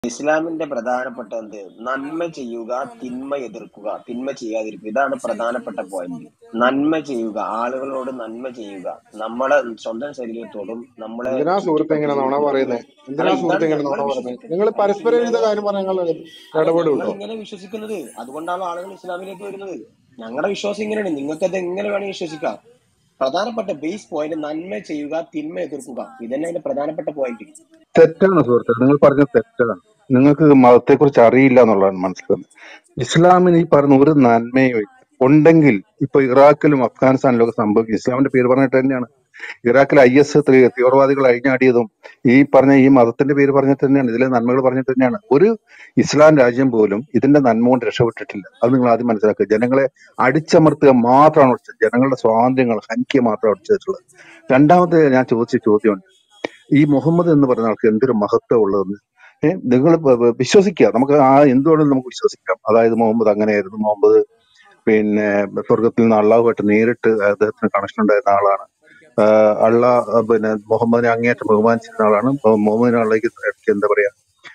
ഇസ്ലാമിന്റെ പ്രധാനപ്പെട്ട എന്ത് നന്മ ചെയ്യുക തിന്മ എതിർക്കുക തിന്മ ചെയ്യാതിരിക്കുക ഇതാണ് പ്രധാനപ്പെട്ട പോയിന്റ് നന്മ ചെയ്യുക ആളുകളോട് നന്മ ചെയ്യുക നമ്മളെ സ്വന്തം ശരീരത്തോടും നമ്മളെ എന്തിനാ സുഹൃത്തെ ഇങ്ങനെ നുണ ചുറ്റുപറ്റിയിരിക്കുന്ന പറയുന്നത് അല്ല എന്തിനാ സുഹൃത്തെ ഇതാണ് ഇങ്ങനെ ഞങ്ങൾ നുണ പറയുന്നത് വിശ്വസിക്കുന്നത് നിങ്ങൾ അല്ല പരസ്പരം നിങ്ങൾ വിരുദ്ധ കാര്യം പറഞ്ഞാൽ അല്ല ഇടപെടും ഞങ്ങൾ കേട്ടോ ഇങ്ങനെ വിശ്വസിക്കുന്നത് അതുകൊണ്ടാണ് ആളുകൾ ഇസ്ലാമിലേക്ക് വരുന്നത് ഞങ്ങളുടെ വിശ്വാസം ഇങ്ങനെയാണ് നിങ്ങൾക്ക് അത് എങ്ങനെ വേണമെങ്കിൽ വിശ്വസിക്കാം പ്രധാനപ്പെട്ട ബേസ് പോയിന്റ് നന്മ ചെയ്യുക തിന്മ എതിർക്കുക ഇതന്നെ അതിന്റെ പ്രധാനപ്പെട്ട പോയിന്റ് തെറ്റാണ് സുഹൃത്തെ നിങ്ങൾ പറഞ്ഞത് തെറ്റാണ് നിങ്ങൾക്ക് മതത്തെ കുറിച്ച് അറിയില്ല എന്നുള്ളതാണ് മനസ്സിലാക്കുന്നത് ഇസ്ലാമിന് ഈ പറഞ്ഞ ഒരു നന്മയും ഇല്ല. ഉണ്ടെങ്കിൽ ഇപ്പൊ ഇറാഖിലും അഫ്ഗാനിസ്ഥാനിലും ഒക്കെ സംഭവിക്കും ഇസ്ലാമിന്റെ പേര് പറഞ്ഞിട്ട് തന്നെയാണ് ഇറാഖിൽ ഐ എസ് തീവ്രവാദികൾ അഴിഞ്ഞാടിയതും ഈ പറഞ്ഞ ഈ മതത്തിന്റെ പേര് പറഞ്ഞിട്ട് തന്നെയാണ് ഇതിലെ നന്മകൾ പറഞ്ഞിട്ട് തന്നെയാണ് ഒരു ഇസ്ലാം രാജ്യം പോലും ഇതിന്റെ നന്മ കൊണ്ട് രക്ഷപ്പെട്ടിട്ടില്ല അത് നിങ്ങൾ ആദ്യം മനസ്സിലാക്കുക ജനങ്ങളെ അടിച്ചമർത്തുക മാത്രമാണ് പഠിച്ചത് ജനങ്ങളുടെ സ്വാതന്ത്ര്യങ്ങൾ ഹനിക്കുക മാത്രമാണ് പഠിച്ചിട്ടുള്ളത് രണ്ടാമത്തെ ഞാൻ ചോദിച്ച ചോദ്യമുണ്ട് ഈ മുഹമ്മദ് എന്ന് പറയുന്ന ആൾക്ക് എന്തൊരു മഹത്വം ഉള്ളതെന്ന് ഏഹ് നിങ്ങൾ വിശ്വസിക്കുക നമുക്ക് ആ എന്തുകൊണ്ടും നമുക്ക് വിശ്വസിക്കാം അതായത് മുഹമ്മദ് അങ്ങനെയായിരുന്നു മുഹമ്മദ് പിന്നെ സ്വർഗത്തിൽ നിന്ന് അള്ളാഹുമായിട്ട് നേരിട്ട് അദ്ദേഹത്തിന് കണക്ഷൻ ഉണ്ടായിരുന്ന ആളാണ് ആഹ് അള്ളാഹ് ആഹ് പിന്നെ മുഹമ്മദിനെ അങ്ങേയറ്റം ബഹുമാനിച്ചിരുന്ന ആളാണ് മു- മുഹമ്മദിനെ അള്ളാഹ്ക്ക് എന്താ പറയാ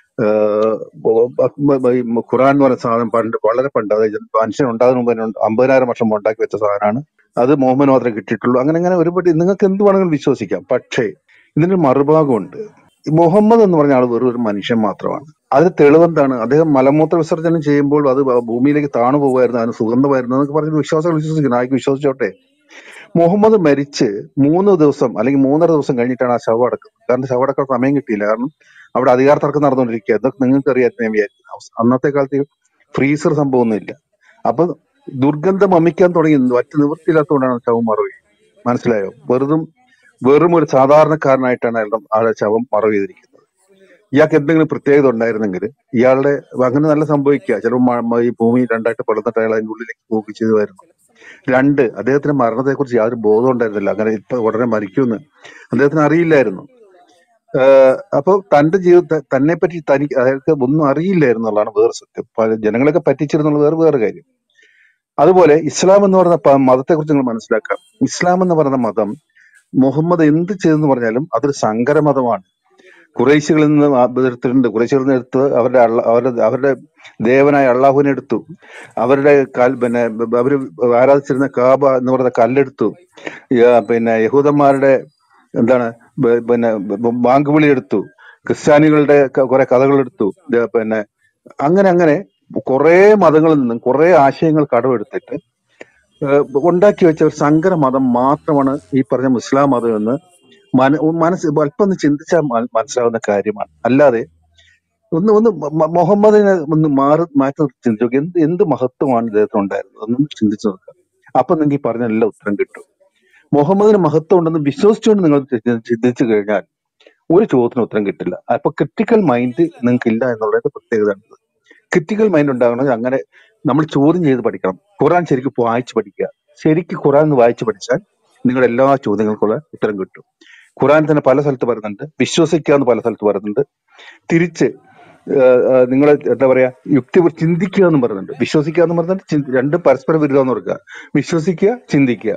ആഹ് ബോ- ബ- ഈ ഖുറാൻ എന്ന് പറയുന്ന സാധനം പണ്ട് വളരെ പണ്ട് അതായത് മനുഷ്യൻ ഉണ്ടാകുന്ന മുമ്പ് തന്നെ ഉണ്ട്. അമ്പതിനായിരം വർഷം മുമ്പ് ഉണ്ടാക്കി വെച്ച സാധനമാണ് അത് മുഹമ്മദ് മാത്രമേ കിട്ടിയിട്ടുള്ളൂ അങ്ങനെ അങ്ങനെ ഒരുപാട് നിങ്ങൾക്ക് എന്ത് വേണമെങ്കിലും വിശ്വസിക്കാം പക്ഷേ ഇതിന്റെ മറുഭാഗമുണ്ട് ഈ മുഹമ്മദ് എന്ന് പറഞ്ഞ ആൾ വെറും ഒരു മനുഷ്യൻ മാത്രമാണ് അതിന് തെളിവെന്താണ് അദ്ദേഹം മലമൂത്ര വിസർജനം ചെയ്യുമ്പോൾ അത് ഭൂമിയിലേക്ക് താണു പോകുമായിരുന്നു അതിന് സുഗന്ധമായിരുന്നു എന്നൊക്കെ പറഞ്ഞ് വിശ്വാസികൾ വിശ്വസിക്കുന്നു ആർക്ക് വിശ്വസിച്ചോട്ടെ മുഹമ്മദ് മരിച്ച് മൂന്ന് ദിവസം അല്ലെങ്കിൽ മൂന്നര ദിവസം കഴിഞ്ഞിട്ടാണ് ആ ശവം അടക്കുന്നത് കാരണം ശവം അടക്കാൻ സമയം കിട്ടിയില്ല കാരണം അവിടെ അധികാര തർക്കം നടന്നുകൊണ്ടിരിക്കുക ഇതൊക്കെ നിങ്ങൾക്ക് അറിയാത്ത ഞാൻ വിചാരിക്കുന്നു അവസ- അന്നത്തെ കാലത്ത് ഫ്രീസർ സംഭവമൊന്നുമില്ല അപ്പൊ ദുർഗന്ധം അമിക്കാൻ തുടങ്ങി മറ്റു നിവൃത്തിയില്ലാത്തതുകൊണ്ടാണ് ശവം മറവ് ചെയ്തത്. മനസ്സിലായോ വെറുതും വെറും ഒരു സാധാരണക്കാരനായിട്ടാണ് അയാളുടെ ആളെ ശവം മറവ് ചെയ്തിരിക്കുന്നത് ഇയാൾക്ക് എന്തെങ്കിലും പ്രത്യേകത ഉണ്ടായിരുന്നെങ്കിൽ ഇയാളുടെ അങ്ങനെ നല്ല സംഭവിക്കുക ചിലപ്പോൾ ഈ ഭൂമി രണ്ടായിട്ട് പിളർന്നിട്ട് അയാൾ അതിന്റെ ഉള്ളിലേക്ക് പോവുക ചെയ്തുമായിരുന്നു രണ്ട് അദ്ദേഹത്തിന് മരണത്തെക്കുറിച്ച് യാതൊരു ബോധം ഉണ്ടായിരുന്നില്ല അങ്ങനെ ഇപ്പൊ ഉടനെ മരിക്കുമെന്ന് അദ്ദേഹത്തിന് അറിയില്ലായിരുന്നു ഏഹ് അപ്പൊ തന്റെ ജീവിതത്തെ തന്നെ പറ്റി തനിക്ക് അയാൾക്ക് ഒന്നും അറിയില്ലായിരുന്നു എന്നുള്ളതാണ് വേറെ സത്യം പല ജനങ്ങളൊക്കെ പറ്റിച്ചിരുന്നുള്ള വേറെ വേറെ കാര്യം അതുപോലെ ഇസ്ലാം എന്ന് പറയുന്ന പ- മതത്തെക്കുറിച്ച് നിങ്ങൾ മനസ്സിലാക്കാം ഇസ്ലാം എന്ന് പറയുന്ന മതം മുഹമ്മദ് എന്ത് ചെയ്തെന്ന് പറഞ്ഞാലും അതൊരു സങ്കര മതമാണ് കുറേശികളിൽ നിന്ന് ആ എടുത്തിട്ടുണ്ട് കുറേശികളിൽ നിന്ന് എടുത്ത് അവരുടെ അള്ള അവരുടെ അവരുടെ ദേവനായ അള്ളാഹുവിനെ എടുത്തു അവരുടെ കാൽ പിന്നെ ബ- അവര് ആരാധിച്ചിരുന്ന കാബ എന്ന് പറയുന്ന കല്ലെടുത്തു യ- പിന്നെ യഹൂദന്മാരുടെ എന്താണ് ബ- പിന്നെ ബ- ബാങ്ക് വിളി എടുത്തു ക്രിസ്ത്യാനികളുടെ ക- കുറെ കഥകൾ എടുത്തു ഇത് പിന്നെ അങ്ങനെ അങ്ങനെ കുറെ മതങ്ങളിൽ നിന്നും കുറെ ആശയങ്ങൾ കടമെടുത്തിട്ട് ഏഹ് ഉണ്ടാക്കി വെച്ച ഒരു സങ്കര മതം മാത്രമാണ് ഈ പറഞ്ഞ മുസ്ലാം മതം എന്ന് മന മനസ്സ് അല്പം ഒന്ന് ചിന്തിച്ചാൽ മ- മനസ്സിലാവുന്ന കാര്യമാണ് അല്ലാതെ ഒന്ന് ഒന്ന് മ- മ- മുഹമ്മദിനെ ഒന്ന് മാറി മാറ്റി നിർത്തി ചിന്തിച്ചു നോക്ക്. എന്ത് എന്ത് മഹത്വമാണ് ഇദ്ദേഹത്തിന് ഉണ്ടായിരുന്നത് ഒന്നും ചിന്തിച്ചു നോക്കുക അപ്പൊ നിങ്ങൾക്ക് ഈ പറഞ്ഞ എല്ലാ ഉത്തരം കിട്ടും മുഹമ്മദിന് മഹത്വം ഉണ്ടെന്ന് വിശ്വസിച്ചുകൊണ്ട് നിങ്ങൾ ചി- ചിന്തിച്ചു കഴിഞ്ഞാൽ ഒരു ചോദ്യത്തിന് ഉത്തരം കിട്ടില്ല അപ്പൊ ക്രിട്ടിക്കൽ മൈൻഡ് നിങ്ങൾക്ക് ഇല്ല എന്നുള്ളതിന്റെ പ്രത്യേകത ക്രിട്ടിക്കൽ മൈൻഡ് ഉണ്ടാകണമെങ്കിൽ അങ്ങനെ നമ്മൾ ചോദ്യം ചെയ്ത് പഠിക്കണം ഖുറാൻ ശരിക്കും വായിച്ച് പഠിക്കുക ശരിക്കും ഖുറാൻ ഒന്ന് വായിച്ച് പഠിച്ചാൽ നിങ്ങളുടെ എല്ലാ ചോദ്യങ്ങൾക്കുള്ള ഉത്തരം കിട്ടും ഖുറാൻ തന്നെ പല സ്ഥലത്ത് പറയുന്നുണ്ട് വിശ്വസിക്കുക എന്ന് പല സ്ഥലത്ത് പറയുന്നുണ്ട് തിരിച്ച് നിങ്ങൾ എന്താ പറയാ യുക്തി ചിന്തിക്കുക എന്ന് പറയുന്നുണ്ട് വിശ്വസിക്കുക എന്ന് പറയുന്നുണ്ട് ചിന്തി- രണ്ടും പരസ്പര വിരുദ്ധം എന്ന് ഓർക്കുക വിശ്വസിക്കുക ചിന്തിക്കുക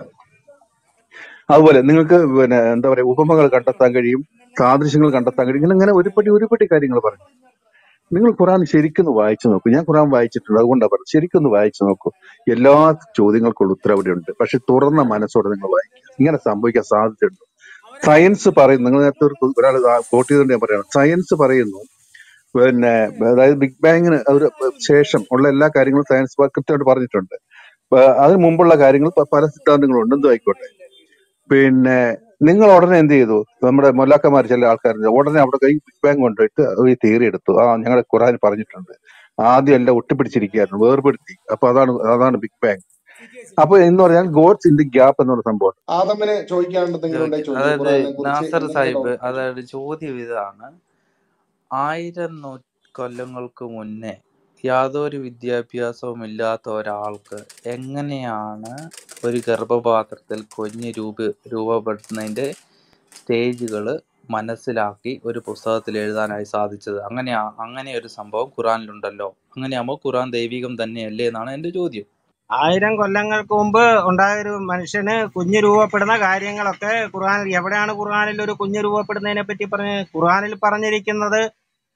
അതുപോലെ നിങ്ങൾക്ക് പിന്നെ എന്താ പറയാ ഉപമകൾ കണ്ടെത്താൻ കഴിയും സാദൃശ്യങ്ങൾ കണ്ടെത്താൻ കഴിയും ഇങ്ങനെ ഇങ്ങനെ ഒരുപടി ഒരുപടി കാര്യങ്ങൾ പറഞ്ഞു നിങ്ങൾ ഖുറാൻ ശരിക്കൊന്ന് വായിച്ചു നോക്കൂ ഞാൻ ഖുറാൻ വായിച്ചിട്ടുണ്ട് അതുകൊണ്ടാണ് പറഞ്ഞത് ശരിക്കൊന്ന് വായിച്ചു നോക്കൂ എല്ലാ ചോദ്യങ്ങൾക്കുള്ള ഉത്തരം അവിടെ ഉണ്ട് പക്ഷെ തുറന്ന മനസ്സോടെ നിങ്ങൾ വായിക്കുക ഇങ്ങനെ സംഭവിക്കാൻ സാധ്യതയുണ്ട് സയൻസ് പറയുന്നു നിങ്ങൾ നേരത്തെ ഒരു ഒരാൾ കോട്ട് ചെയ്തുകൊണ്ട് ഞാൻ പറയണം സയൻസ് പറയുന്നു പിന്നെ അതായത് ബിഗ് ബാങ്ങിന് ഒരു ശേഷം ഉള്ള എല്ലാ കാര്യങ്ങളും സയൻസ് കൃത്യമായിട്ട് പറഞ്ഞിട്ടുണ്ട് അപ്പൊ അതിന് മുമ്പുള്ള കാര്യങ്ങൾ പ- പല സിദ്ധാന്തങ്ങളുണ്ട് എന്തും ആയിക്കോട്ടെ പിന്നെ നിങ്ങൾ ഉടനെ എന്ത് ചെയ്തു നമ്മുടെ മൊല്ലാക്കന്മാർ ചില ആൾക്കാരുണ്ട് ഉടനെ അവിടെ കൈ ബിഗ് ബാങ് കൊണ്ടുപോയിട്ട് ഈ തിയറി എടുത്തു ആ ഞങ്ങളുടെ ഖുറാൻ പറഞ്ഞിട്ടുണ്ട് ആദ്യം എല്ലാം ഒട്ടിപ്പിടിച്ചിരിക്കുകയായിരുന്നു വേർപെടുത്തി അപ്പൊ അതാണ് അതാണ് ബിഗ് ബാങ് അപ്പൊ എന്ന് പറഞ്ഞാൽ ഗോഡ്സ് ഇൻ ദി ഗ്യാപ്പ് എന്നുള്ള സംഭവം ആദമിനെ ചോദിക്കാണ്ട് എന്തെങ്കിലും ഉണ്ടെങ്കിൽ ചോദിക്കാം ചോദിച്ചു അതായത് ഖുറാനെ കുറിച്ച് നാസർ എന്തെങ്കിലും സാഹിബ് ഡൗട്ട് അതായത് ചോദ്യം ഇതാണ് ആയിരം നൂ കൊല്ലങ്ങൾക്ക് മുന്നേ യാതൊരു വിദ്യാഭ്യാസവും ഇല്ലാത്ത ഒരാൾക്ക് എങ്ങനെയാണ് ഒരു ഗർഭപാത്രത്തിൽ കുഞ്ഞ് രൂപ രൂപപ്പെടുന്നതിന്റെ സ്റ്റേജുകൾ മനസ്സിലാക്കി ഒരു പുസ്തകത്തിൽ എഴുതാനായി സാധിച്ചത് അങ്ങനെ അങ്ങനെ ഒരു സംഭവം ഖുറാനിലുണ്ടല്ലോ അങ്ങനെയാകുമ്പോൾ ഖുറാൻ ദൈവികം തന്നെയല്ലേ എന്നാണ് എൻ്റെ ചോദ്യം ആയിരം കൊല്ലങ്ങൾക്ക് മുമ്പ് ഉണ്ടായ ഒരു മനുഷ്യന് കുഞ്ഞ് രൂപപ്പെടുന്ന കാര്യങ്ങളൊക്കെ ഖുർആനിൽ എവിടെയാണ് ഖുർആനിൽ ഒരു കുഞ്ഞ് രൂപപ്പെടുന്നതിനെ പറ്റി പറഞ്ഞ് ഖുർആനിൽ പറഞ്ഞിരിക്കുന്നത്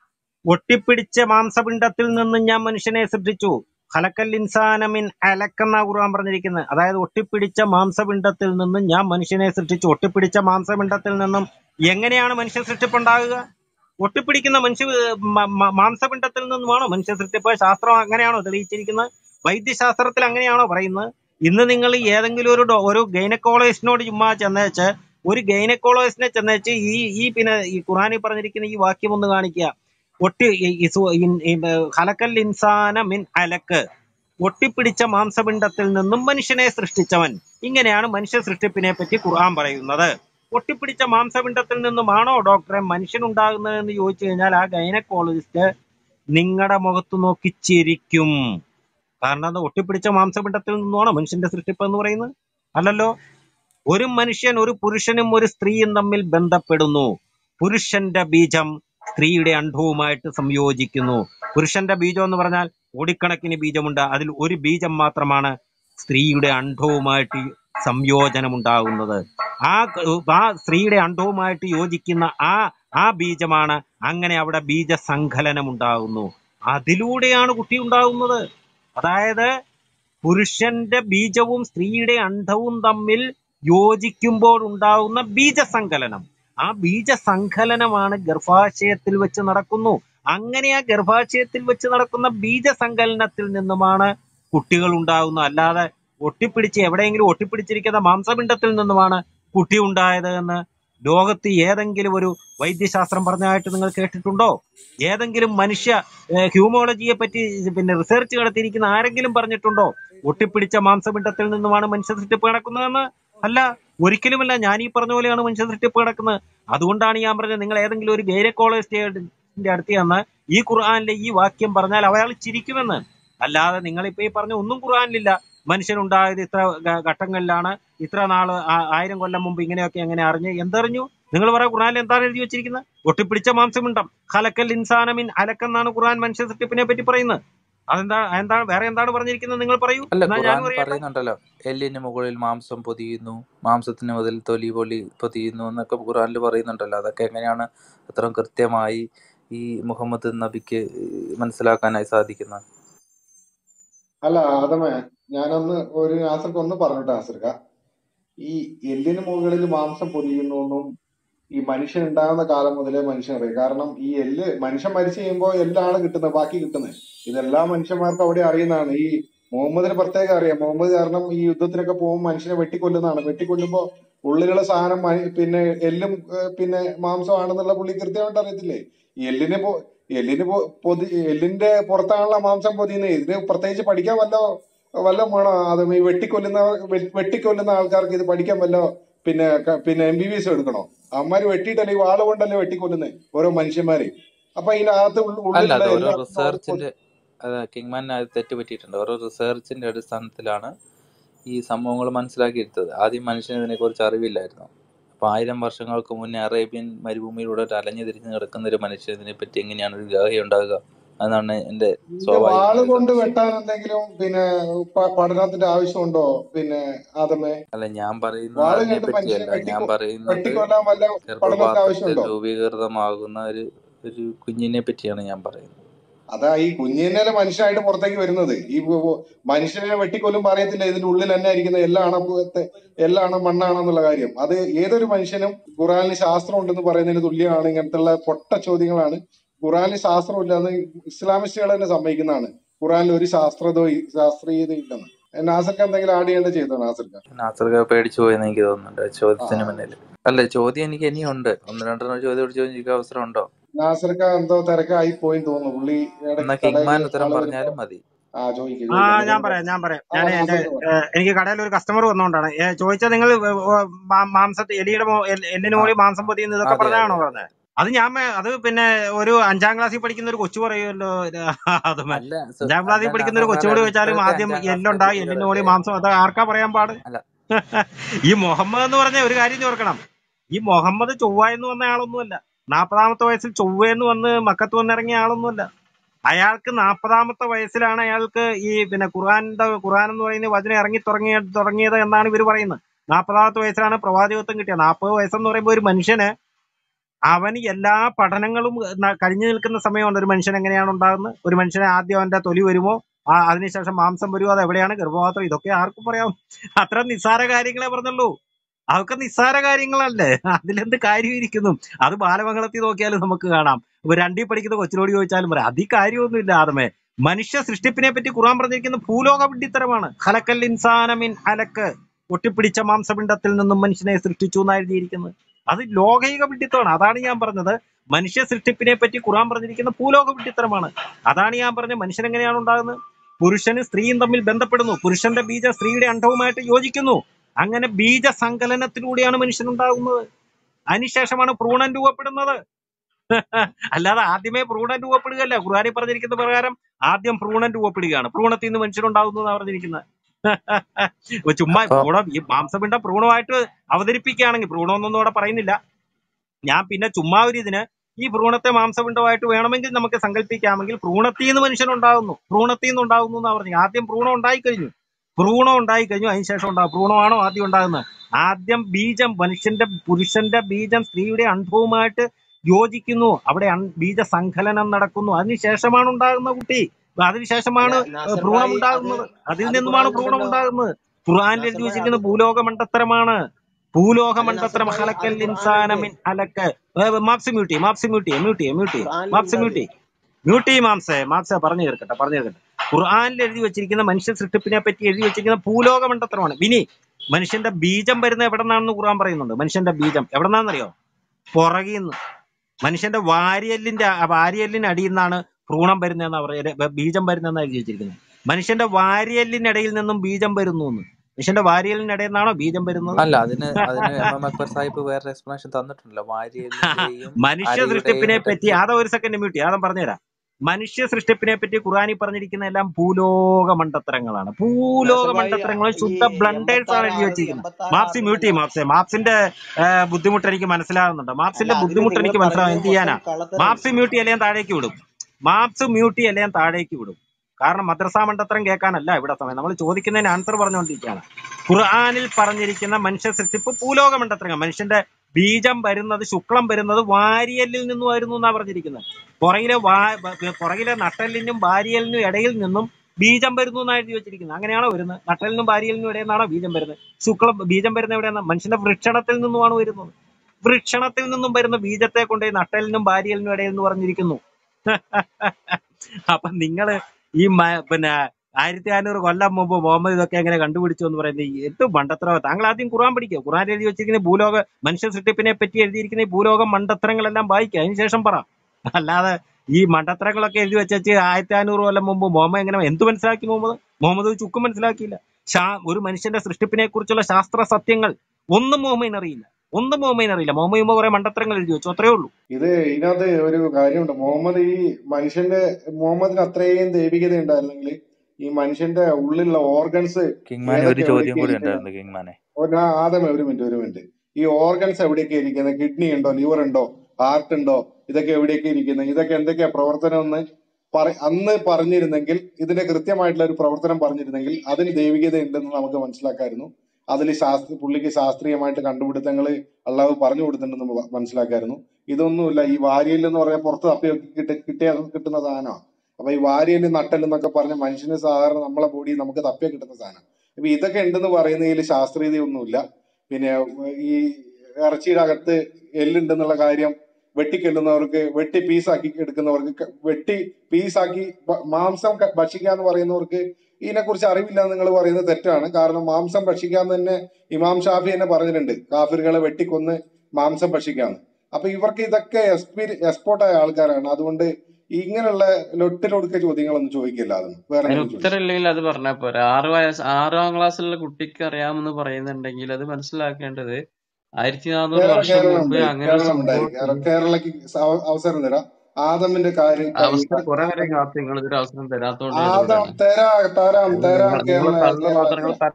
ഒട്ടിപ്പിടിച്ച മാംസപിണ്ഡത്തിൽ നിന്ന് ഞാൻ മനുഷ്യനെ സൃഷ്ടിച്ചു ഖലക്കൽ ഇൻസാനമിൻ അലക്കെന്ന ഖുർആൻ പറഞ്ഞിരിക്കുന്നത് അതായത് ഒട്ടിപ്പിടിച്ച മാംസപിണ്ഡത്തിൽ നിന്ന് ഞാൻ മനുഷ്യനെ സൃഷ്ടിച്ചു ഒട്ടിപ്പിടിച്ച മാംസപിണ്ഡത്തിൽ നിന്നും എങ്ങനെയാണ് മനുഷ്യ സൃഷ്ടിപ്പുണ്ടാകുക ഒട്ടിപ്പിടിക്കുന്ന മനുഷ്യ മ- മ- മാംസപിണ്ഡത്തിൽ നിന്നുമാണോ മനുഷ്യ സൃഷ്ടിപ്പ് ശാസ്ത്രം അങ്ങനെയാണോ തെളിയിച്ചിരിക്കുന്നത് വൈദ്യശാസ്ത്രത്തിൽ അങ്ങനെയാണോ പറയുന്നത് ഇന്ന് നിങ്ങൾ ഏതെങ്കിലും ഒരു ഡോ- ഒരു ഗൈനക്കോളജിസ്റ്റിനോട് ചുമ്മാ ചെന്നേച്ച് ഒരു ഗൈനക്കോളജിസ്റ്റിനെ ചെന്നേച്ച് ഈ ഈ പിന്നെ ഈ ഖുറാനിൽ പറഞ്ഞിരിക്കുന്ന ഈ വാക്യം ഒന്ന് കാണിക്കുക ഒട്ടി ഈ- ഈ സു- ഇൻ- ഈ ബ- ഖലക്കൽ ഇൻസാന മിൻ അലക്ക് ഒട്ടിപ്പിടിച്ച മാംസപിണ്ഡത്തിൽ നിന്നും മനുഷ്യനെ സൃഷ്ടിച്ചവൻ ഇങ്ങനെയാണ് മനുഷ്യ സൃഷ്ടിപ്പിനെ പറ്റി ഖുർആൻ പറയുന്നത് ഒട്ടിപ്പിടിച്ച മാംസപിണ്ഡത്തിൽ നിന്നുമാണോ ഡോക്ടറെ മനുഷ്യൻ ഉണ്ടാകുന്നത് എന്ന് ചോദിച്ചു കഴിഞ്ഞാൽ ആ ഗൈനക്കോളജിസ്റ്റ് നിങ്ങളുടെ മുഖത്ത് നോക്കി ചിരിക്കും കാരണം അത് ഒട്ടിപ്പിടിച്ച മാംസപിണ്ഡത്തിൽ നിന്നുമാണോ മനുഷ്യന്റെ സൃഷ്ടിപ്പ് എന്ന് പറയുന്നത് അല്ലല്ലോ ഒരു മനുഷ്യൻ ഒരു പുരുഷനും ഒരു സ്ത്രീയും തമ്മിൽ ബന്ധപ്പെടുന്നു പുരുഷന്റെ ബീജം സ്ത്രീയുടെ അണ്ഡവുമായിട്ട് സംയോജിക്കുന്നു പുരുഷന്റെ ബീജം എന്ന് പറഞ്ഞാൽ കോടിക്കണക്കിന് ബീജമുണ്ട് അതിൽ ഒരു ബീജം മാത്രമാണ് സ്ത്രീയുടെ അണ്ഡവുമായിട്ട് സംയോജനം ഉണ്ടാകുന്നത് ആ ആ സ്ത്രീയുടെ അണ്ഡവുമായിട്ട് യോജിക്കുന്ന ആ ആ ബീജമാണ് അങ്ങനെ അവിടെ ബീജസങ്കലനം ഉണ്ടാകുന്നു അതിലൂടെയാണ് കുട്ടി ഉണ്ടാകുന്നത് അതായത് പുരുഷന്റെ ബീജവും സ്ത്രീയുടെ അണ്ഡവും തമ്മിൽ യോജിക്കുമ്പോൾ ഉണ്ടാകുന്ന ബീജസങ്കലനം ആ ബീജസങ്കലനമാണ് ഗർഭാശയത്തിൽ വെച്ച് നടക്കുന്നു അങ്ങനെ ആ ഗർഭാശയത്തിൽ വെച്ച് നടക്കുന്ന ബീജസങ്കലനത്തിൽ നിന്നുമാണ് കുട്ടികൾ ഉണ്ടാകുന്നത് അല്ലാതെ ഒട്ടിപ്പിടിച്ച് എവിടെയെങ്കിലും ഒട്ടിപ്പിടിച്ചിരിക്കുന്ന മാംസപിണ്ഡത്തിൽ നിന്നുമാണ് കുട്ടി ഉണ്ടായത് എന്ന് ലോകത്ത് ഏതെങ്കിലും ഒരു വൈദ്യശാസ്ത്രം പറഞ്ഞതായിട്ട് നിങ്ങൾ കേട്ടിട്ടുണ്ടോ ഏതെങ്കിലും മനുഷ്യ ഏഹ്, ഹ്യൂമോളജിയെ പറ്റി പിന്നെ റിസർച്ച് നടത്തിയിരിക്കുന്ന ആരെങ്കിലും പറഞ്ഞിട്ടുണ്ടോ ഒട്ടിപ്പിടിച്ച മാംസപിണ്ഡത്തിൽ നിന്നുമാണ് മനുഷ്യ സൃഷ്ടിപ്പ് നടക്കുന്നതെന്ന് അല്ല ഒരിക്കലുമല്ല ഞാൻ ഈ പറഞ്ഞ പോലെയാണ് മനുഷ്യ സൃഷ്ടിപ്പ് നടക്കുന്നത് അതുകൊണ്ടാണ് ഞാൻ പറഞ്ഞത് നിങ്ങൾ ഏതെങ്കിലും ഒരു ഗൈനക്കോളജിസ്റ്റിന്റെ അടുത്ത് ചെന്ന് ഈ ഖുർആനിലെ ഈ വാക്യം പറഞ്ഞാൽ അയാൾ ചിരിക്കുമെന്ന് അല്ലാതെ നിങ്ങൾ ഇപ്പൊ ഈ പറഞ്ഞ ഒന്നും ഖുർആനിലില്ല മനുഷ്യനുണ്ടായത് ഇത്ര ഘ- ഘട്ടങ്ങളിലാണ് ഇത്ര നാള് ആ- ആയിരം കൊല്ലം മുമ്പ് ഇങ്ങനെയൊക്കെ എങ്ങനെ അറിഞ്ഞ് എന്തറിഞ്ഞു നിങ്ങൾ പറയാം ഖുർആനിൽ എന്താണ് എഴുതി വെച്ചിരിക്കുന്നത് ഒട്ടിപ്പിടിച്ച മാംസമുണ്ടം ഖലക്കൽ ഇൻസാനമിൻ അലക്കെന്നാണ് ഖുർആൻ മനുഷ്യ സൃഷ്ടിപ്പിനെ പറ്റി പറയുന്നത് അതെന്താ എന്താണ് വേറെ എന്താണ് പറഞ്ഞിരിക്കുന്നത് നിങ്ങൾ പറയൂ അല്ല എന്നാ ഞാൻ ഖുറാൻ പറയട്ടെ പറയുന്നുണ്ടല്ലോ എല്ലിന് മുകളിൽ മാംസം പൊതിയുന്നു മാംസത്തിന് മുതൽ തൊലി പൊലി പൊതിയുന്നു എന്നൊക്കെ ഖുറാനിൽ പറയുന്നുണ്ടല്ലോ അതൊക്കെ എങ്ങനെയാണ് അത്ര കൃത്യമായി ഈ മുഹമ്മദ് നബിക്ക് മനസ്സിലാക്കാനായി സാധിക്കുന്നത് അല്ല ആദമേ ഞാനൊന്ന് ഒരു നാസർക്ക് ഒന്ന് പറഞ്ഞിട്ട് നാസർക്ക ഈ എല്ലിന് മുകളിൽ മാംസം പൊതിയുന്നു എന്നും ഈ മനുഷ്യൻ ഉണ്ടാകുന്ന കാലം മുതലേ മനുഷ്യൻ അറിയാം കാരണം ഈ എല്ല് മനുഷ്യൻ മരിച്ചു കഴിയുമ്പോൾ എല്ലാണ് കിട്ടുന്നത് ബാക്കി കിട്ടുന്നത് ഇതെല്ലാ മനുഷ്യന്മാർക്കും അവിടെ അറിയുന്നതാണ് ഈ മുഹമ്മദിന് പ്രത്യേകം അറിയാം മുഹമ്മദ് കാരണം ഈ യുദ്ധത്തിനൊക്കെ പോകുമ്പോൾ മനുഷ്യനെ വെട്ടിക്കൊല്ലുന്നതാണ് വെട്ടിക്കൊല്ലുമ്പോ ഉള്ളിലുള്ള സാധനം മ- പിന്നെ എല്ലും ഏഹ്, പിന്നെ മാംസമാണെന്നുള്ള പുള്ളി കൃത്യമായിട്ട് അറിയത്തില്ലേ ഈ എല്ലിന് പൊ- എല്ലിന് പൊ- പൊതി എല്ലിന്റെ പുറത്താണല്ലോ മാംസം പൊതിയുന്നത് ഇതിന് പ്രത്യേകിച്ച് പഠിക്കാൻ വല്ല വല്ല വേണോ അത് ഈ വെട്ടിക്കൊല്ലുന്ന വെ- വെട്ടിക്കൊല്ലുന്ന ആൾക്കാർക്ക് ഇത് പഠിക്കാൻ വല്ല പിന്നെ ക- പിന്നെ എം ബി ബി എസ് എടുക്കണോ അവന്മാര് വെട്ടിയിട്ടല്ലേ ഈ വാള് കൊണ്ടല്ലേ വെട്ടിക്കൊല്ലുന്നത് ഓരോ മനുഷ്യന്മാര് അപ്പൊ ഇതിനകത്ത് ഉള്ള- അല്ല ഉള്ളിലുള്ള അത് ഓരോ എല്ലാ അവർക്ക് റിസർച്ചിന്റെ കിങ്മാൻ അത് തെറ്റ് പറ്റിയിട്ടുണ്ട് ഓരോ റിസർച്ചിന്റെ അടിസ്ഥാനത്തിലാണ് ഈ സംഭവങ്ങൾ മനസ്സിലാക്കിയെടുത്തത് ആദ്യം മനുഷ്യന് ഇതിനെക്കുറിച്ച് അറിവില്ലായിരുന്നു അപ്പൊ ആയിരം വർഷങ്ങൾക്ക് മുന്നേ അറേബ്യൻ മരുഭൂമിയിലൂടെ ഒരു അലഞ്ഞു തിരിഞ്ഞ് കിടക്കുന്ന ഒരു മനുഷ്യൻ ഇതിനെപ്പറ്റി എങ്ങനെയാണ് ഒരു ഗ്രാഹ്യം ഉണ്ടാകുക എന്നാണ് എന്റെ ഇത് സ്വാഭാവികമായ വാള് ഒരു കൊണ്ട് സംശയം വെട്ടാൻ എന്തെങ്കിലും പിന്നെ പ- പഠനത്തിന്റെ ആവശ്യമുണ്ടോ പിന്നെ ആദമേ അല്ല ഞാൻ പറയുന്നത് വാള് അതിനെ കണ്ട് മനുഷ്യനെ പറ്റിയല്ല ഞാൻ വെട്ടിക്കൊ പറയുന്നത് വെട്ടിക്കൊല്ലാൻ വല്ല പഠനത്തിന്റെ ഗർഭപാത്രത്തിൽ ആവശ്യമുണ്ടോ രൂപീകൃതമാകുന്ന ഒരു ഒരു കുഞ്ഞിനെ പറ്റിയാണ് ഞാൻ പറയുന്നത് അതാ ഈ കുഞ്ഞിനെ മനുഷ്യനായിട്ട് പുറത്തേക്ക് വരുന്നത് ഈ വ- വ- മനുഷ്യനെ വെട്ടിക്കൊല്ലുമ്പോ അറിയത്തില്ല ഇതിന്റെ ഉള്ളിൽ തന്നെ ഇരിക്കുന്ന എല്ലാണോ എല്ലാണോ മണ്ണാണോ എന്നുള്ള കാര്യം അത് ഏതൊരു മനുഷ്യനും ഖുറാനിൽ ശാസ്ത്രം ഉണ്ടെന്ന് പറയുന്നതിന് തുല്യമാണ് ഇങ്ങനത്തെ പൊട്ട ചോദ്യങ്ങളാണ് ഖുറാനിൽ ശാസ്ത്രം ഇല്ലെന്ന് ഇസ്ലാമിസ്റ്റുകൾ തന്നെ സമ്മതിക്കുന്നതാണ് ഖുറാനിൽ ഒരു ശാസ്ത്രതോ ശാസ്ത്രീയത ഇല്ലെന്ന് നാസർക്ക് എന്തെങ്കിലും ആഡ് ചെയ്യേണ്ട ചെയ്തോ നാസർക്ക് നാസർക്ക് പേടിച്ചു പോയെന്ന് എനിക്ക് തോന്നുന്നുണ്ട് ആ ആ ചോദ്യത്തിന് മുന്നിൽ അല്ല ചോദ്യം എനിക്ക് ഇനിയുണ്ട് ഒന്ന് രണ്ടെണ്ണം ചോദ്യം ചോദിക്കാൻ അവസരം ഉണ്ടോ നാസർക്ക് എന്തോ തിരക്കായി പോയി തോന്നുന്നു പുള്ളി എന്നാ ഇടയ്ക്ക് കടയിൽ കിങ്മാൻ ഉത്തരം ആള് വരുമ്പോ പറഞ്ഞാലും മതി ആ ചോദിക്കും ആ ചോദിക്കാം ഞാൻ നിങ്ങൾ പറയാം ഞാൻ പറയാം ആ ഞാൻ എന്റെ നാസർക്ക് പറ ഏഹ്, എനിക്ക് കടയിൽ ഒരു കസ്റ്റമർ വന്നുകൊണ്ടാണ് ഏഹ്, ചോദിച്ചത് നിങ്ങൾ മാംസത്തെ എലിയുടെ മോ- എൽ- എല്ലിന് ആ മുകളിൽ മാംസം പൊതിയുന്ന ഇതൊക്കെ അതെ അതെ പറഞ്ഞാണോ അതെ പറഞ്ഞത് അത് ഞാൻ മേ- അത് പിന്നെ ഒരു അഞ്ചാം ക്ലാസ്സിൽ പഠിക്കുന്ന ഒരു കൊച്ചു പറയുമല്ലോ അത് മേ- അല്ല സ- അഞ്ചാം അല്ല ക്ലാസ്സിൽ പഠിക്കുന്ന ഒരു നാസർമാരെ കൊച്ചുകൂടി അത് ചോദിച്ചാലും ഇപ്പോഴത്തെ ആദ്യം അഞ്ചാം ക്ലാസ്സിലെ എല്ലുണ്ടായി എല്ലിന് മുകളിൽ കുട്ടികളല്ലേ മാംസം അത് ആർക്കാ പറയാൻ പാട് അല്ല ഈ മുഹമ്മദ് എന്ന് പറഞ്ഞ ഒരു കാര്യം ഓർക്കണം ഈ മുഹമ്മദ് ചൊവ്വ എന്ന് വന്ന ആളൊന്നുമല്ല നാൽപ്പതാമത്തെ വയസ്സിൽ ചൊവ്വയെന്ന് വന്ന് മക്കത്ത് വന്നിറങ്ങിയ ആളൊന്നുമല്ല അയാൾക്ക് നാൽപ്പതാമത്തെ വയസ്സിലാണ് അയാൾക്ക് ഈ പിന്നെ ഖുർആന്റെ ഖുർആൻ എന്ന് പറയുന്ന വചനം ഇറങ്ങി തുടങ്ങിയ തുടങ്ങിയത് എന്നാണ് ഇവർ പറയുന്നത് നാൽപ്പതാമത്തെ വയസ്സിലാണ് പ്രവാചകത്വം കിട്ടിയത് നാൽപ്പത് വയസ്സെന്ന് പറയുമ്പോൾ ഒരു മനുഷ്യന് അവന് എല്ലാ പഠനങ്ങളും ന- കഴിഞ്ഞു നിൽക്കുന്ന സമയമുണ്ട് ഒരു മനുഷ്യൻ എങ്ങനെയാണ് ഉണ്ടാകുന്നത് ഒരു മനുഷ്യനെ ആദ്യം അവന്റെ തൊലി വരുമോ ആ അതിനുശേഷം മാംസം വരുമോ അത് എവിടെയാണ് ഗർഭപാത്രം ഇതൊക്കെ ആർക്കും പറയാം അത്ര നിസ്സാര കാര്യങ്ങളെ പറഞ്ഞുള്ളൂ അതൊക്കെ നിസ്സാര കാര്യങ്ങളല്ലേ അതിലെന്ത് കാര്യം ഇരിക്കുന്നു അത് ബാലമംഗളത്തിൽ നോക്കിയാലും നമുക്ക് കാണാം ഇപ്പൊ രണ്ടിൽ പഠിക്കുന്ന കൊച്ചിനോട് ചോദിച്ചാലും പറയാം അതിൽ കാര്യമൊന്നുമില്ല ആദമേ മനുഷ്യ സൃഷ്ടിപ്പിനെ പറ്റി ഖുറാൻ പറഞ്ഞിരിക്കുന്ന ഭൂലോക വിഡ്ഢിത്തരമാണ് ഖലക്കൽ ഇൻസാനമിൻ അലക്ക് ഒട്ടിപ്പിടിച്ച മാംസപിണ്ഡത്തിൽ നിന്നും മനുഷ്യനെ സൃഷ്ടിച്ചു എന്ന് എഴുതിയിരിക്കുന്നത് അത് ലോകൈക വിഡ്ഢിത്തമാണ് അതാണ് ഞാൻ പറഞ്ഞത് മനുഷ്യ സൃഷ്ടിപ്പിനെ പറ്റി ഖുറാൻ പറഞ്ഞിരിക്കുന്ന ഭൂലോക വിഡ്ഢിത്തരമാണ് അതാണ് ഞാൻ പറഞ്ഞ മനുഷ്യൻ എങ്ങനെയാണ് ഉണ്ടാകുന്നത് പുരുഷനും സ്ത്രീയും തമ്മിൽ ബന്ധപ്പെടുന്നു പുരുഷന്റെ ബീജ സ്ത്രീയുടെ അണ്ഡവുമായിട്ട് യോജിക്കുന്നു അങ്ങനെ ബീജ സങ്കലനത്തിലൂടെയാണ് മനുഷ്യൻ ഉണ്ടാകുന്നത് അതിനുശേഷമാണ് ഭ്രൂണൻ രൂപപ്പെടുന്നത് അല്ലാതെ ആദ്യമേ ഭ്രൂണൻ രൂപപ്പെടുകയല്ല ഖുർആനിൽ പറഞ്ഞിരിക്കുന്ന പ്രകാരം ആദ്യം ഭ്രൂണൻ രൂപപ്പെടുകയാണ് ഭ്രൂണത്തിൽ നിന്ന് മനുഷ്യനുണ്ടാകുന്നു എന്നാണ് പറഞ്ഞിരിക്കുന്നത് ഇപ്പൊ ചുമ്മാ അപ്പൊ ഭ്രൂണം ഈ മാംസപിണ്ഡം ഭ്രൂണമായിട്ട് അവതരിപ്പിക്കുകയാണെങ്കിൽ ഭ്രൂണമെന്നൊന്നും അവിടെ പറയുന്നില്ല ഞാൻ പിന്നെ ചുമ്മാ ഒരു ഇതിന് ഈ ഭ്രൂണത്തെ മാംസപിണ്ഡമായിട്ട് വേണമെങ്കിൽ നമുക്ക് സങ്കല്പിക്കാമെങ്കിൽ ഭ്രൂണത്തിൽ നിന്ന് മനുഷ്യൻ ഉണ്ടാകുന്നു ഭ്രൂണത്തിൽ നിന്ന് ഉണ്ടാകുന്നു എന്നാ പറഞ്ഞു ആദ്യം ഭ്രൂണം ഉണ്ടായി കഴിഞ്ഞു ഭ്രൂണം ഉണ്ടായി കഴിഞ്ഞു അതിനുശേഷം ഉണ്ടാകും ഭ്രൂണമാണോ ആദ്യം ഉണ്ടാകുന്നത് ആദ്യം ബീജം മനുഷ്യന്റെ പുരുഷന്റെ ബീജം സ്ത്രീയുടെ അണ്ഡവുമായിട്ട് യോജിക്കുന്നു അവിടെ അൺ- ബീജസങ്കലനം നടക്കുന്നു അതിനുശേഷമാണ് ഉണ്ടാകുന്ന കുട്ടി അതിനുശേഷമാണ് അല്ല ഏഹ്, നാസർ ഭ്രൂണം ഭായി അത് ഉണ്ടാകുന്നത് അതിൽ അത് നിന്നുമാണ് ഭ്രൂണം ഖുറാനിലുണ്ടല്ലോ ഉണ്ടാകുന്നത് ഖുർആനിൽ നാസർ എഴുതി ഭായി അത് വെച്ചിരിക്കുന്ന ഭൂലോക മണ്ടത്തരമാണ് ഭൂലോക അല്ല നാസർ മണ്ടത്തരം ഭായി അത് ഹലക്കൽ ഖുറാനിലുണ്ട് ഇൻസാനമിൻ അലക്ക് ഏഹ്, മാപ്സി മ്യൂട്ടി മാപ്സി മ്യൂട്ടി മ്യൂട്ടി മ്യൂട്ടി മാപ്സി ഖുറാനിലുണ്ട് അത് മ്യൂട്ടി മ്യൂട്ടി മാംസേ മാംസേ പറഞ്ഞു തീർക്കട്ടെ പറഞ്ഞു തീർക്കട്ടെ ഖുർആനിൽ എഴുതി വെച്ചിരിക്കുന്ന മനുഷ്യ സൃഷ്ടിപ്പിനെ പറ്റി എഴുതി വെച്ചിരിക്കുന്ന ഭൂലോക മണ്ടത്തരമാണ് ഇനി മനുഷ്യന്റെ ബീജം വരുന്ന എവിടെ നിന്നാണെന്ന് ഖുർആൻ പറയുന്നുണ്ട് മനുഷ്യന്റെ ബീജം എവിടെ നിന്നാണെന്നറിയോ പുറകിൽ നിന്ന് മനുഷ്യന്റെ വാരിയല്ലിന്റെ ആ വാരിയല്ലിന് അടിയിൽ നിന്നാണ് ഭ്രൂണം വരുന്നതെന്നാ പറയുക ബീജം വരുന്നതെന്നാണ് എഴുതി വെച്ചിരിക്കുന്നത് മനുഷ്യന്റെ വാരിയല്ലിനിടയിൽ നിന്നും ബീജം വരുന്നു എന്ന് മനുഷ്യന്റെ വാരിയല്ലിനിടയിൽ നിന്നാണോ ബീജം വരുന്നത് അല്ല അതിന് അതിന് എം എം അക്ബർ സാഹിബ് വേറെ എക്സ്പ്ലനേഷൻ തന്നിട്ടുണ്ടല്ലോ വാരിയലിന്റെയും മനുഷ്യ അരയുടെയും സൃഷ്ടിപ്പിനെ പറ്റി ഇടയ്ക്ക് അതാ ഒരു സെക്കൻഡ് മ്യൂട്ടി അതാ പറഞ്ഞുതരാം മനുഷ്യ സൃഷ്ടിപ്പിനെ പറ്റി ഖുറാനിൽ പറഞ്ഞിരിക്കുന്ന എല്ലാം ഭൂലോക മണ്ടത്തരങ്ങളാണ് ഭൂലോക നാസർ ഭായി മണ്ടത്തരങ്ങൾ ഈ ശുദ്ധ ബ്ലണ്ടേഴ്സ് ആണ് എൺപത്താറ് എഴുതി ആറ് വെച്ചിരിക്കുന്നത് എൺപത്താറ് മാപ്സി മ്യൂട്ടി ആറിലുള്ള മാപ്സെ മാപ്സിന്റെ ഏഹ്, ബുദ്ധിമുട്ട് എനിക്ക് മനസ്സിലാകുന്നുണ്ട് അല്ല മാപ്സിന്റെ അതിന് ബുദ്ധിമുട്ട് നിങ്ങൾ എനിക്ക് മനസ്സിലാവും പറഞ്ഞത് എന്ത് ചെയ്യാനാ മൊത്തം കള്ളത്തരാണ് മാപ്സി മ്യൂട്ടി എല്ലാം താഴേക്ക് വിടും മാപ്സ് മ്യൂട്ടി എല്ലാം താഴേക്ക് വിടും കാരണം മദ്രസ മണ്ടത്തരം കേൾക്കാനല്ല ഇവിടെ സമയം നമ്മൾ ചോദിക്കുന്നതിന് ആൻസർ പറഞ്ഞുകൊണ്ടിരിക്കുകയാണ് ഖുർആനിൽ പറഞ്ഞിരിക്കുന്ന മനുഷ്യ സൃഷ്ടിപ്പ് ഭൂലോക മണ്ടത്തരങ്ങൾ മനുഷ്യന്റെ ബീജം വരുന്നത് ശുക്ലം വരുന്നത് വാരിയലിൽ നിന്നും ആയിരുന്നു എന്നാ പറഞ്ഞിരിക്കുന്നത് പുറകിലെ വാ ബ- പുറകിലെ നട്ടലിനും വാരിയലിനും ഇടയിൽ നിന്നും ബീജം വരുന്നു എന്നാണ് എഴുതി വെച്ചിരിക്കുന്നത് അങ്ങനെയാണോ വരുന്നത് നട്ടലിനും വാരിയലിനും ഇടയിൽ നിന്നാണോ ബീജം വരുന്നത് ശുക്ലം ബീജം വരുന്ന എവിടെയാണ് മനുഷ്യന്റെ വൃക്ഷണത്തിൽ നിന്നുമാണ് വരുന്നത് വൃക്ഷണത്തിൽ നിന്നും വരുന്ന ബീജത്തെ കൊണ്ട് നട്ടലിനും വാരിയലിനും ഇടയിൽ എന്ന് പറഞ്ഞിരിക്കുന്നു അപ്പൊ നിങ്ങള് ഈ മ- പിന്നെ ആയിരത്തി അഞ്ഞൂറ് കൊല്ലം മുമ്പ് മുഹമ്മദ് ഇതൊക്കെ എങ്ങനെ കണ്ടുപിടിച്ചു എന്ന് പറയുന്നത് ഈ എന്ത് മണ്ടത്തരോ താങ്കൾ ആദ്യം ഖുറാൻ പഠിക്കുക ഖുറാൻ എഴുതി വെച്ചിരിക്കുന്ന ഈ ഭൂലോക മനുഷ്യ സൃഷ്ടിപ്പിനെ പറ്റി എഴുതിയിരിക്കുന്ന ഈ ഭൂലോക മണ്ടത്തരങ്ങളെല്ലാം വായിക്കുക അതിനുശേഷം പറ അല്ലാതെ ഈ മണ്ടത്തരങ്ങളൊക്കെ എഴുതി വെച്ചു ആയിരത്തി അഞ്ഞൂറ് കൊല്ലം മുമ്പ് മുഹമ്മദ് എങ്ങനെ എന്ത് മനസ്സിലാക്കി മുഹമ്മദ് മുഹമ്മദ് ഒരു ചുക്കും മനസ്സിലാക്കിയില്ല ശാ ഒരു മനുഷ്യന്റെ സൃഷ്ടിപ്പിനെ കുറിച്ചുള്ള ശാസ്ത്ര സത്യങ്ങൾ ഒന്നും മുഹമ്മദിന് അറിയില്ല ഒന്നും മുഹമ്മദിന് അറിയില്ല മുഹമ്മദ് മുമ്പ് കുറെ മണ്ടത്തരങ്ങൾ എഴുതി വെച്ചു അത്രേ ഉള്ളൂ ഇത് ഇതിനകത്ത് ഒരു കാര്യമുണ്ട് മുഹമ്മദ് ഈ മനുഷ്യന്റെ മുഹമ്മദിന് അത്രയും ദൈവികത ഉണ്ടായിരുന്നെങ്കിൽ ഈ മനുഷ്യന്റെ ഉള്ളിലുള്ള ഓർഗൻസ് കിങ്മാനെ ഒരു ഏതൊക്കെ ചോദ്യം എവിടെയൊക്കെ കൂടി ഇരിക്കുന്നത് ഉണ്ടായിരുന്നു കിങ്മാനെ ഒരു ആദ്യമേ ഒരു മിനിറ്റ് ഒരു മിനിറ്റ് ഈ ഓർഗൻസ് എവിടെയൊക്കെ ഇരിക്കുന്നത് കിഡ്നി ഉണ്ടോ ലിവർ ഉണ്ടോ ഹാർട്ട് ഉണ്ടോ ഇതൊക്കെ എവിടെയൊക്കെ ഇരിക്കുന്നത് ഇതൊക്കെ എന്തൊക്കെയാ പ്രവർത്തനം എന്ന് പറ അന്ന് പറഞ്ഞിരുന്നെങ്കിൽ ഇതിന്റെ കൃത്യമായിട്ടുള്ള ഒരു പ്രവർത്തനം പറഞ്ഞിരുന്നെങ്കിൽ അതിന് ദൈവികത ഉണ്ടെന്ന് നമുക്ക് മനസ്സിലാക്കായിരുന്നു അതിൽ ശാസ്ത്ര പുള്ളിക്ക് ശാസ്ത്രീയമായിട്ട് കണ്ടുപിടുത്തങ്ങൾ അള്ളാഹു പറഞ്ഞു കൊടുത്തിട്ടുണ്ടെന്ന് മ- മനസ്സിലാക്കായിരുന്നു ഇതൊന്നുമില്ല ഈ വാരിയൽ എന്ന് പറഞ്ഞാൽ പുറത്ത് തപ്പി കിട്ടി കിട്ടിയ കിട്ടുന്ന സാധനമാണ് അപ്പൊ ഈ വാരിയൽ നട്ടൽ എന്നൊക്കെ പറഞ്ഞ മനുഷ്യന് സാധാരണ നമ്മളെ ബോഡി നമുക്ക് തപ്പിയ കിട്ടുന്ന സാധനം അപ്പൊ ഇതൊക്കെ ഉണ്ടെന്ന് പറയുന്നതിൽ ശാസ്ത്രീയതയൊന്നുമില്ല പിന്നെ ഈ ഇറച്ചിയുടെ അകത്ത് എല്ലുണ്ടെന്നുള്ള കാര്യം വെട്ടിക്കെല്ലുന്നവർക്ക് വെട്ടി പീസാക്കി എടുക്കുന്നവർക്ക് ക- വെട്ടി പീസാക്കി ഭ- മാംസം ക- ഭക്ഷിക്കാന്ന് പറയുന്നവർക്ക് ഇതിനെക്കുറിച്ച് അറിവില്ല എന്ന് നിങ്ങൾ പറയുന്നത് തെറ്റാണ് കാരണം മാംസം ഭക്ഷിക്കാൻ തന്നെ ഇമാം ഷാഫി തന്നെ പറഞ്ഞിട്ടുണ്ട് കാഫിറുകളെ വെട്ടിക്കൊന്ന് മാംസം ഭക്ഷിക്കാന്ന് അപ്പൊ ഇവർക്ക് ഇതൊക്കെ എക്സ്പീരി എക്സ്പോർട്ടായ ആൾക്കാരാണ് അതുകൊണ്ട് ഇങ്ങനെയുള്ള ലൊട്ടിലൊടുക്ക ചോദ്യങ്ങളൊന്നും ചോദിക്കില്ല അതൊന്നും വേറെ അതിന് എന്തെങ്കിലും ചോദിക്കും ഉത്തരമില്ലെങ്കിൽ അത് പറഞ്ഞാൽ പോരാ ആറ് വയസ്സ് ആറാം ക്ലാസ്സിലുള്ള കുട്ടിക്ക് അറിയാമെന്ന് പറയുന്നുണ്ടെങ്കിൽ അത് മനസ്സിലാക്കേണ്ടത് ആയിരത്തി നാനൂറ് കേരള വർഷം കേരളം മുമ്പ് ഉണ്ട് അങ്ങനെ ഒരു കേരളം സംഭവം ഉണ്ടായിരിക്കും കേരള- കേരളക്ക് അവ- അവസരം തരാം ആദമിന്റെ കാര്യം ക- ഈ അവസരം ക- കുറെ നേരം കാത്തു നിങ്ങൾ ഇതൊരു അവസരം തരാത്തോണ്ട് ഞാൻ ആദം ഇടപെടുകയാണ് തരാ തരാം നിങ്ങൾ തരാം നിങ്ങൾ കേരള തള്ളുന്ന കേരള മാത്രങ്ങൾ കേരള